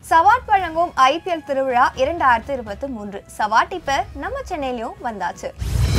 சவாட் வழங்கும் ஐபிஎல் திருவிழா இரண்டாயிரத்தி இருபத்தி மூன்று சவாட் இப்ப நம்ம சென்னையிலயும் வந்தாச்சு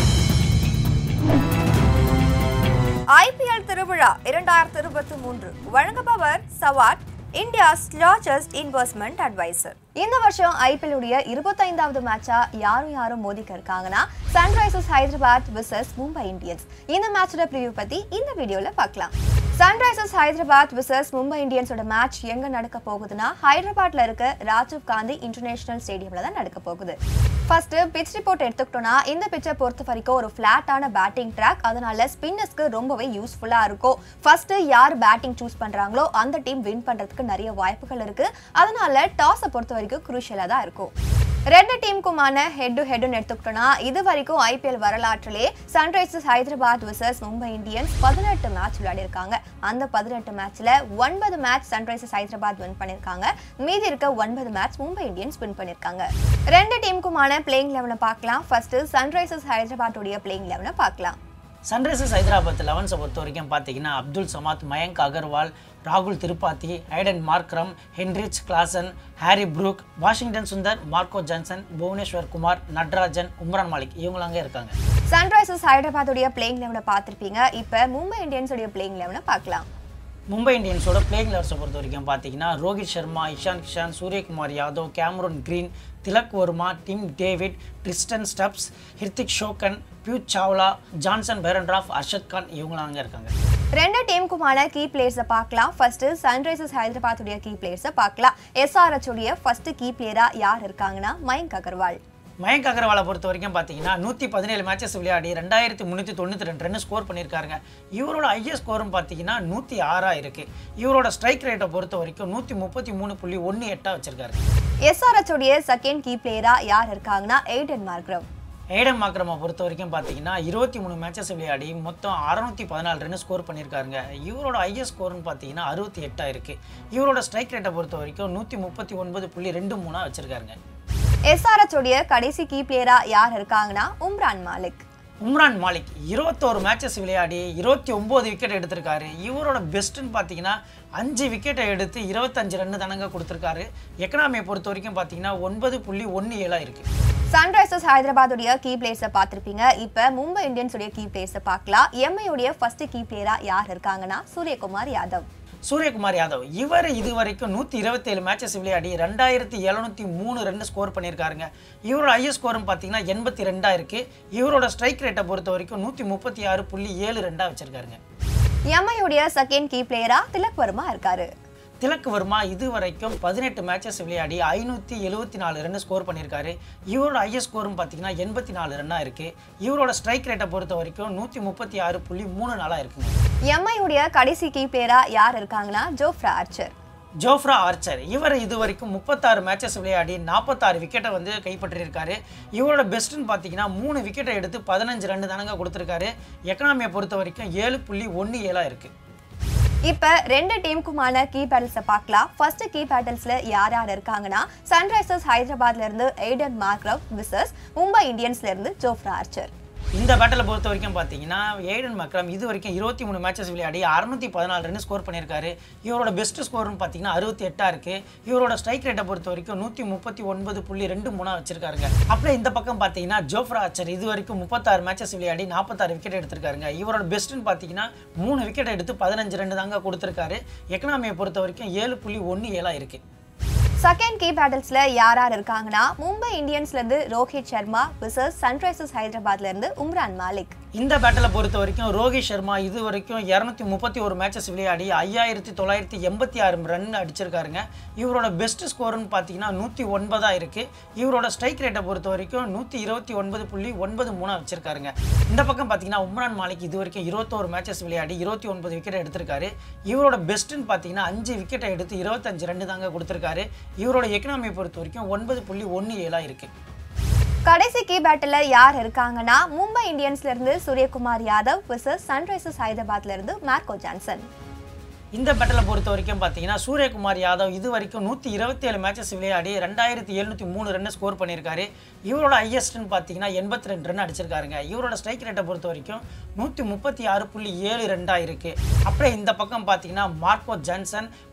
ஐபிஎல் திருவிழா இரண்டாயிரத்தி இருபத்தி மூன்று வழங்குபவர் Savart India's largest investment advisor இந்த வருஷம் ஐபிஎல் உடைய இருபத்தைந்தாவது மேட்சா யாரும் யாரும் மோதிக்க இருக்காங்கன்னா Sunrisers Hyderabad versus Mumbai Indians இந்த மேட்சோட ப்ரிவ்யூ பத்தி இந்த வீடியோல பார்க்கலாம் சன்ரைசர்ஸ் ஹைதராபாத் விசஸ் மும்பை இந்தியன்ஸோட மேட்ச் எங்க நடக்க போகுதுன்னா ஹைதராபாத்ல இருக்க ராஜீவ் காந்தி இன்டர்நேஷனல் ஸ்டேடியம்ல தான் நடக்க போகுது ஃபர்ஸ்ட் பிச் ரிப்போர்ட் எடுத்துக்கிட்டோம்னா இந்த பிச்சை பொறுத்த வரைக்கும் ஒரு ஃபிளாட்டான பேட்டிங் ட்ராக் அதனால ஸ்பின்னர்ஸ்க்கு ரொம்பவே யூஸ்ஃபுல்லா இருக்கும் ஃபர்ஸ்ட் யார் பேட்டிங் சூஸ் பண்றாங்களோ அந்த டீம் வின் பண்றதுக்கு நிறைய வாய்ப்புகள் இருக்கு அதனால டாஸை பொறுத்த வரைக்கும் குரூஷியலா தான் இருக்கும் ரெண்டு டீமுக்குமான ஹெட் டு ஹெட்னு எடுத்துக்கிட்டோம்னா இது வரைக்கும் ஐபிஎல் வரலாற்றிலே Sunrisers Hyderabad versus Mumbai Indians பதினெட்டு மேட்ச் விளையாடிருக்காங்க அந்த பதினெட்டு மேட்ச்ல ஒன்பது மேட்ச் சன்ரைசர்ஸ் ஹைதராபாத் வின் பண்ணிருக்காங்க மீதி இருக்க ஒன்பது மேட்ச் மும்பை இந்தியன்ஸ் வின் பண்ணிருக்காங்க ரெண்டு டீமுக்குமான பிளேயிங் லெவனை பார்க்கலாம் ஃபர்ஸ்ட் சன்ரைசர்ஸ் ஹைதராபாத்துடைய பிளேயிங் லெவனை பார்க்கலாம் சன்ரைசர்ஸ் ஹைதராபாத் லெவன்ஸை பொறுத்த வரைக்கும் பார்த்தீங்கன்னா அப்துல் சமாத் மயங்க் அகர்வால் ராகுல் Tripathi Aiden Markram Heinrich Klaasen Harry Brook Washington Sundar Marco Jansen Bhuvneshwar Kumar Natarajan Umran Malik இவங்களாங்க இருக்காங்க சன்ரைசர்ஸ் ஹைதராபாத்துடைய பிளேயிங் லெவனை பார்த்திருப்பீங்க இப்போ மும்பை இந்தியன்ஸுடைய பிளேயிங் லெவனை பார்க்கலாம் மும்பை இந்தியன்ஸோட பிளேயிங் லெவல்ஸை பொறுத்த வரைக்கும் பார்த்தீங்கன்னா Rohit Sharma Ishan Kishan Suryakumar Yadav Cameron Green Tilak Varma Tim David Tristan Stubbs Hrithik Shokeen Piyush Chawla Jason Behrendorff Arshad Khan இவங்களாங்க இருக்காங்க ரெண்டு டீமுக்குமான கீ பிளேயர்ஸை பார்க்கலாம் ஃபர்ஸ்ட் சன்ரைசர்ஸ் ஹைதராபாத்துடைய கீ பிளேயர்ஸை பார்க்கலாம் எஸ்ஆர்எச் உடைய ஃபர்ஸ்ட் கீ பிளேயரா யார் இருக்காங்கன்னா மயங்க் அகர்வால் மயங்க் அகர்வாலை பொறுத்த வரைக்கும் பார்த்தீங்கன்னா நூற்றி பதினேழு மேட்சஸ் விளையாடி ரெண்டாயிரத்தி முந்நூற்றி தொண்ணூற்றி ரெண்டு ரன் ஸ்கோர் பண்ணியிருக்காருங்க இவரோட ஐஎஸ் ஸ்கோரும் பார்த்தீங்கன்னா நூற்றி ஆறாக இருக்குது இவரோட ஸ்ட்ரைக் ரேட்டை பொறுத்த வரைக்கும் நூற்றி முப்பத்தி மூணு புள்ளி ஒன்று எட்டாக வச்சிருக்காரு எஸ்ஆர்எச் உடைய செகண்ட் கீ பிளேயரா யார் இருக்காங்கன்னா எய்டன் மார்க்ரவ் ஏடம் மாக்ரமை பொறுத்த வரைக்கும் பார்த்தீங்கன்னா இருபத்தி மூணு மேட்சஸ் விளையாடி மொத்தம் அறநூற்றி பதினாலு ரன் ஸ்கோர் பண்ணியிருக்காருங்க இவரோட ஐஎஸ் ஸ்கோர்னு பார்த்தீங்கன்னா அறுபத்தி எட்டாக இருக்குது இவரோட ஸ்ட்ரைக் ரேட்டை பொறுத்த வரைக்கும் நூற்றி முப்பத்தி ஒன்பது புள்ளி ரெண்டு மூணாக வச்சிருக்காருங்க எஸ்ஆர்எச் உடைய கடைசி கீ பிளேயரா யார் இருக்காங்கன்னா உம்ரான் மாலிக் உம்ரான் மாலிக் இருபத்தோரு மேட்சஸ் விளையாடி இருபத்தி ஒம்பது விக்கெட் எடுத்திருக்காரு இவரோட பெஸ்ட்டுன்னு பார்த்தீங்கன்னா அஞ்சு விக்கெட்டை எடுத்து இருபத்தஞ்சு ரன்னு தானங்க கொடுத்துருக்காரு எக்கனாமியை பொறுத்த வரைக்கும் பார்த்தீங்கன்னா ஒன்பது புள்ளி ஒன்று ஏழாக இருக்குது சன்ரைசர்ஸ் ஹைதராபாத்துடைய கீ பிளேயர்ஸை பார்த்திருப்பீங்க இப்போ மும்பை இந்தியன்ஸ் உடைய கீ பிளேயர்ஸை பார்க்கலாம் எம்ஐ உடைய ஃபர்ஸ்ட் கீ பிளேயரா யார் இருக்காங்கன்னா சூரியகுமார் யாதவ் சூரியகுமார் யாதவ் இவர் இது வரைக்கும் நூற்றி இருபத்தேழு மேட்சஸ் விளையாடி ரெண்டாயிரத்தி எழுநூற்றி மூணு ரன் ஸ்கோர் பண்ணியிருக்காருங்க இவரோட ஐஎஸ் ஸ்கோரும் பார்த்தீங்கன்னா எண்பத்தி ரெண்டாக இருக்குது இவரோட ஸ்ட்ரைக் ரேட்டை பொறுத்த வரைக்கும் நூற்றி முப்பத்தி ஆறு புள்ளி ஏழு ரெண்டாக வச்சிருக்காருங்க எம்ஐ உடைய செகண்ட் கீ பிளேயரா திலக் வர்மா இருக்காரு திலக் வர்மா இது வரைக்கும் பதினெட்டு மேட்சஸ் விளையாடி ஐநூற்றி எழுபத்தி நாலு ரன் ஸ்கோர் பண்ணியிருக்காரு இவரோட ஐஎஸ் ஸ்கோரும் பார்த்தீங்கன்னா எண்பத்தி நாலு ரன்னாக இருக்குது இவரோட ஸ்ட்ரைக் ரேட்டை பொறுத்த வரைக்கும் நூற்றி முப்பத்தி ஆறு புள்ளி மூணு நாளாக இருக்குங்க எம்ஐ உடைய கடைசி கீ பிளேயரா யார் இருக்காங்கன்னா ஜோஃப்ரா ஆர்ச்சர் ஜோஃப்ரா ஆர்ச்சர் இவர் இது வரைக்கும் முப்பத்தாறு மேட்சஸ் விளையாடி நாற்பத்தாறு விக்கெட்டை வந்து கைப்பற்றியிருக்காரு இவரோட பெஸ்ட்டுன்னு பார்த்தீங்கன்னா மூணு விக்கெட்டை எடுத்து பதினஞ்சு ரன் தானங்க கொடுத்துருக்காரு எக்கனாமியை பொறுத்த வரைக்கும் ஏழு புள்ளி ஒன்று ஏழாக இருக்குது இப்ப ரெண்டு டீமுக்குமான கீ பேட்டில்ஸை பார்க்கலாம் ஃபர்ஸ்ட் கீ பேட்டில்ஸ்ல யார் யார் இருக்காங்கன்னா சன்ரைசர்ஸ் ஹைதராபாத்ல இருந்து எய்டன் மார்க்ரவ் விசஸ் மும்பை இந்தியன்ஸ்ல இருந்து ஜோஃப்ரா ஆர்ச்சர் இந்த பேட்டில் பொறுத்த வரைக்கும் பார்த்தீங்கன்னா ஏடன் மக்ரம் இது வரைக்கும் இருபத்தி மூணு மேட்சஸ் விளையாடி அறுநூத்தி பதினாலு ரன் ஸ்கோர் பண்ணியிருக்காரு இவரோட பெஸ்ட் ஸ்கோர்னு பார்த்தீங்கன்னா அறுபத்தி எட்டாக இருக்குது இவரோட ஸ்ட்ரைக் ரேட்டை பொறுத்த வரைக்கும் நூற்றி முப்பத்தி ஒன்பது புள்ளி ரெண்டு மூணாக வச்சிருக்காருங்க அப்படியே இந்த பக்கம் பார்த்தீங்கன்னா ஜோஃப்ரா ஆச்சர் இது வரைக்கும் முப்பத்தாறு மேட்சஸ் விளையாடி நாற்பத்தாறு விக்கெட் எடுத்திருக்காருங்க இவரோட பெஸ்ட்டுன்னு பார்த்தீங்கன்னா மூணு விக்கெட் எடுத்து பதினஞ்சு ரன் தாங்க கொடுத்துருக்காரு எக்கனாமியை பொறுத்த வரைக்கும் ஏழு புள்ளி ஒன்று ஏழாக இருக்குது செகண்ட் கீ பேட்டில்ஸ்ல யார் யார் இருக்காங்கன்னா மும்பை இந்தியன்ஸ்ல இருந்து ரோஹித் சர்மா விசஸ் சன்ரைசர்ஸ் ஹைதராபாத்ல இருந்து உம்ரான் மாலிக் இந்த பேட்டிலை பொறுத்த வரைக்கும் ரோஹித் சர்மா இது வரைக்கும் இரநூத்தி முப்பத்தி ஒரு மேட்சஸ் விளையாடி ஐயாயிரத்தி தொள்ளாயிரத்தி எண்பத்தி ஆறு ரன் அடிச்சிருக்காருங்க இவரோட பெஸ்ட் ஸ்கோர்னு பார்த்தீங்கன்னா நூற்றி ஒன்பதாக இருக்குது இவரோட ஸ்ட்ரைக் ரேட்டை பொறுத்த வரைக்கும் நூற்றி இருபத்தி ஒன்பது புள்ளி ஒன்பது மூணாக வச்சிருக்காருங்க இந்த பக்கம் பார்த்தீங்கன்னா உம்ரான் மாலிக் இது வரைக்கும் இருபத்தோரு மேட்சஸ் விளையாடி இருபத்தி ஒன்பது விக்கெட் எடுத்திருக்காரு இவரோட பெஸ்ட்டுன்னு பார்த்தீங்கன்னா அஞ்சு விக்கெட்டை எடுத்து இருபத்தஞ்சு ரன் தாங்க கொடுத்துருக்காரு இவரோட எக்கனாமியை பொறுத்த வரைக்கும் ஒன்பது புள்ளி ஒன்று ஏழாக இருக்குது கடைசி கீ பேட்டில் யார் இருக்காங்கன்னா மும்பை இந்தியன்ஸ்ல இருந்து சூரியகுமார் யாதவ் விசஸ் சன்ரைசர்ஸ் ஹைதராபாத்ல இருந்து மார்க்கோ ஜான்சன் இந்த பேட்டில் பொறுத்த வரைக்கும் பார்த்தீங்கன்னா சூரியகுமார் யாதவ் இது வரைக்கும் நூற்றி இருபத்தி ஏழு மேட்சஸ் விளையாடி ரெண்டாயிரத்தி எழுநூற்றி மூணு ரன் ஸ்கோர் பண்ணியிருக்காரு இவரோட ஹையஸ்ட்னு பார்த்தீங்கன்னா எண்பத்தி ரெண்டு ரன் அடிச்சிருக்காருங்க இவரோட ஸ்ட்ரைக் ரேட்டை பொறுத்த வரைக்கும் நூற்றி முப்பத்தி ஆறு புள்ளி ஏழு ரெண்டாக இருக்குது அப்படியே இந்த பக்கம் பார்த்தீங்கன்னா மார்க்கோ ஜான்சன்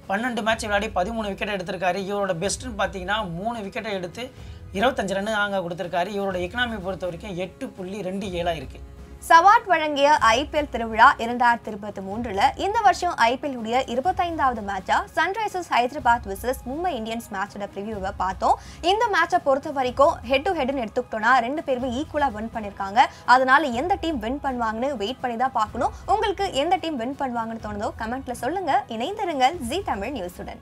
பன்னெண்டு மேட்ச் விளையாடி பதிமூணு விக்கெட் எடுத்திருக்காரு இவரோட பெஸ்ட்டுன்னு பார்த்தீங்கன்னா மூணு விக்கெட்டை எடுத்து இருபத்தஞ்சு ரன் அங்கே கொடுத்துருக்காரு இவரோட எக்கனாமி பொறுத்த வரைக்கும் எட்டு புள்ளி ரெண்டு ஏழாக இருக்குது சவாட் வழங்கிய ஐபிஎல் திருவிழா இரண்டாயிரத்தி இருபத்தி மூன்றுல இந்த வருஷம் ஐபிஎல் உடைய இருபத்தைந்தாவது மேட்சா Sunrisers Hyderabad versus Mumbai Indians மேட்சோட ப்ரிவியூவை பார்த்தோம் இந்த மேட்சை பொறுத்த வரைக்கும் ஹெட் டு ஹெட்னு எடுத்துக்கிட்டோம்னா ரெண்டு பேருமே ஈக்குவலா வின் பண்ணிருக்காங்க அதனால எந்த டீம் வின் பண்ணுவாங்கன்னு வெயிட் பண்ணி தான் பார்க்கணும் உங்களுக்கு எந்த டீம் வின் பண்ணுவாங்கன்னு தோணுதோ கமெண்ட்ல சொல்லுங்க இணைந்திருங்கள் ஜி தமிழ் நியூஸுடன்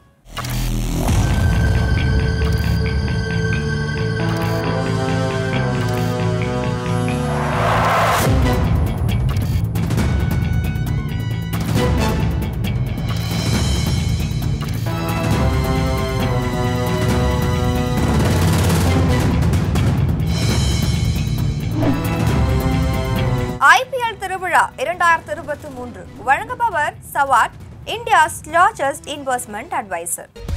ஐபிஎல் திருவிழா இரண்டாயிரத்தி இருபத்தி மூன்று வழங்குபவர் Savart India's largest investment advisor